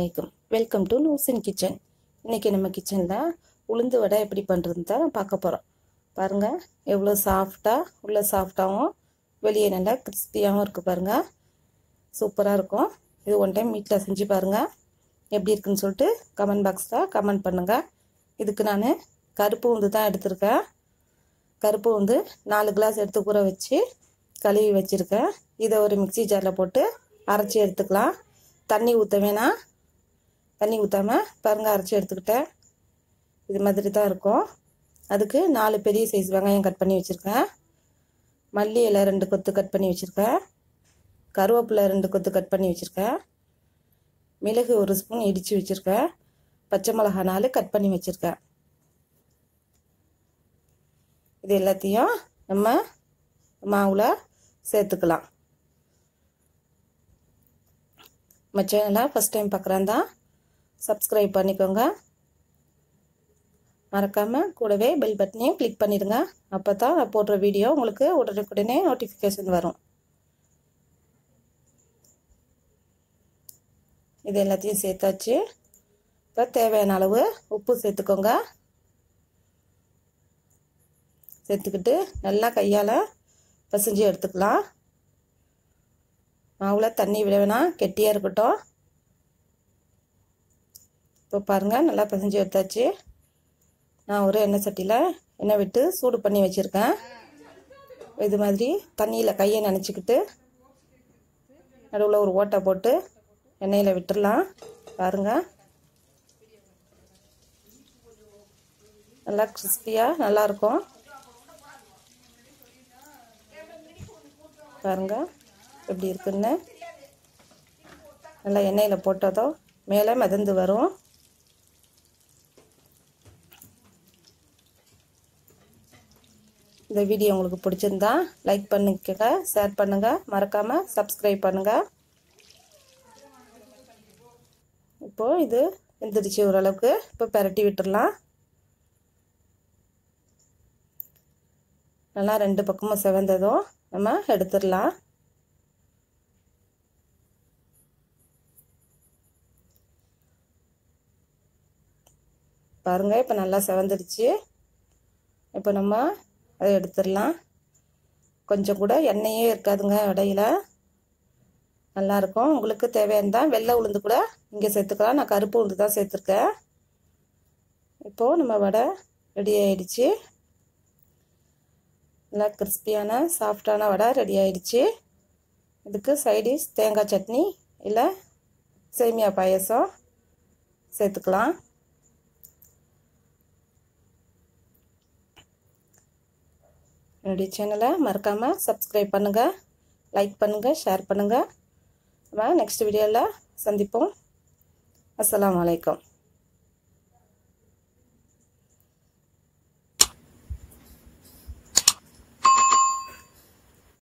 அலைக்கும் welcome to நூசின் kitchen இன்றைக்கி நம்ம கிச்சனில் உளுந்து வடை எப்படி பண்ணுறதுன்னு தான் பார்க்க போகிறோம் பாருங்கள் எவ்வளோ சாஃப்டாக உள்ள சாஃப்டாகவும் வெளியே நல்லா கிறிஸ்பியாகவும் இருக்குது பாருங்கள் சூப்பராக இருக்கும் இது ஒன் டைம் வீட்டில் செஞ்சு பாருங்கள் எப்படி இருக்குன்னு சொல்லிட்டு கமெண்ட் பாக்ஸில் கமெண்ட் பண்ணுங்கள் இதுக்கு நான் கருப்பு உந்து தான் எடுத்திருக்கேன் கருப்பு வந்து நாலு கிளாஸ் எடுத்து ஊற வச்சு கழுவி வச்சுருக்கேன் இதை ஒரு மிக்சி ஜாரில் போட்டு அரைச்சி எடுத்துக்கலாம் தண்ணி ஊற்ற வேணாம் தண்ணி ஊற்றாமல் பாருங்கள் அரைச்சி எடுத்துக்கிட்டேன் இது மாதிரி தான் இருக்கும் அதுக்கு நாலு பெரிய சைஸ் வெங்காயம் கட் பண்ணி வச்சுருக்கேன் மல்லி இலை ரெண்டு கொத்து கட் பண்ணி வச்சுருக்கேன் கருவேப்பிலை ரெண்டு கொத்து கட் பண்ணி வச்சுருக்கேன் மிளகு ஒரு ஸ்பூன் இடித்து வச்சுருக்கேன் பச்சை மிளகா நாலு கட் பண்ணி வச்சுருக்கேன் இது எல்லாத்தையும் நம்ம மாவில் சேர்த்துக்கலாம் நம்ம சேனலை ஃபஸ்ட் டைம் பார்க்குறேன் தான் சப்ஸ்கிரைப் பண்ணிக்கோங்க மறக்காமல் கூடவே பெல் பட்டனையும் கிளிக் பண்ணிடுங்க அப்போ தான் நான் போடுற வீடியோ உங்களுக்கு உடனுக்குடனே நோட்டிஃபிகேஷன் வரும் இது எல்லாத்தையும் சேர்த்தாச்சு இப்போ தேவையான அளவு உப்பு சேர்த்துக்கோங்க சேர்த்துக்கிட்டு நல்லா கையால் பசைஞ்சு எடுத்துக்கலாம் மாவில் தண்ணி விட வேணாம் கெட்டியாக இருக்கட்டும் இப்போ பாருங்கள் நல்லா பசைஞ்சு எடுத்தாச்சு நான் ஒரு எண்ணெய் சட்டியில் எண்ணெய் விட்டு சூடு பண்ணி வச்சுருக்கேன் இது மாதிரி தண்ணியில் கையை நினச்சிக்கிட்டு நடுவில் ஒரு ஓட்டை போட்டு எண்ணெயில் விட்டுடலாம் பாருங்கள் நல்லா கிறிஸ்பியாக நல்லாயிருக்கும் பாருங்கள் எப்படி இருக்குன்னு நல்லா எண்ணெயில் போட்டதோ மேலே மிதந்து வரும் இந்த வீடியோ உங்களுக்கு பிடிச்சிருந்தா லைக் பண்ணிக்கோங்க ஷேர் பண்ணுங்கள் மறக்காமல் சப்ஸ்கிரைப் பண்ணுங்கள் இப்போது இது வெந்துடுச்சு ஓரளவுக்கு இப்போ பெரட்டி விட்டுடலாம் நல்லா ரெண்டு பக்கமும் செவந்ததும் நம்ம எடுத்துடலாம் பாருங்கள் இப்போ நல்லா செவந்துடுச்சு இப்போ நம்ம அதை எடுத்துடலாம் கொஞ்சம் கூட எண்ணெயே இருக்காதுங்க இடையில நல்லாயிருக்கும் உங்களுக்கு தேவையானதான் வெள்ளை உளுந்து கூட இங்கே சேர்த்துக்கலாம் நான் கருப்பு உளுந்து தான் சேர்த்துருக்கேன் இப்போது நம்ம வடை ரெடி ஆகிடுச்சு நல்லா கிறிஸ்பியான சாஃப்டான வடை ரெடி ஆகிடுச்சு இதுக்கு சைடிஷ் தேங்காய் சட்னி இல்லை சேமியா பாயசம் சேர்த்துக்கலாம் என்னுடைய சேனலை மறக்காமல் சப்ஸ்கிரைப் பண்ணுங்கள் லைக் பண்ணுங்கள் ஷேர் பண்ணுங்கள் நம்ம நெக்ஸ்ட் வீடியோவில் சந்திப்போம் அஸ்லாம் வலைக்கம்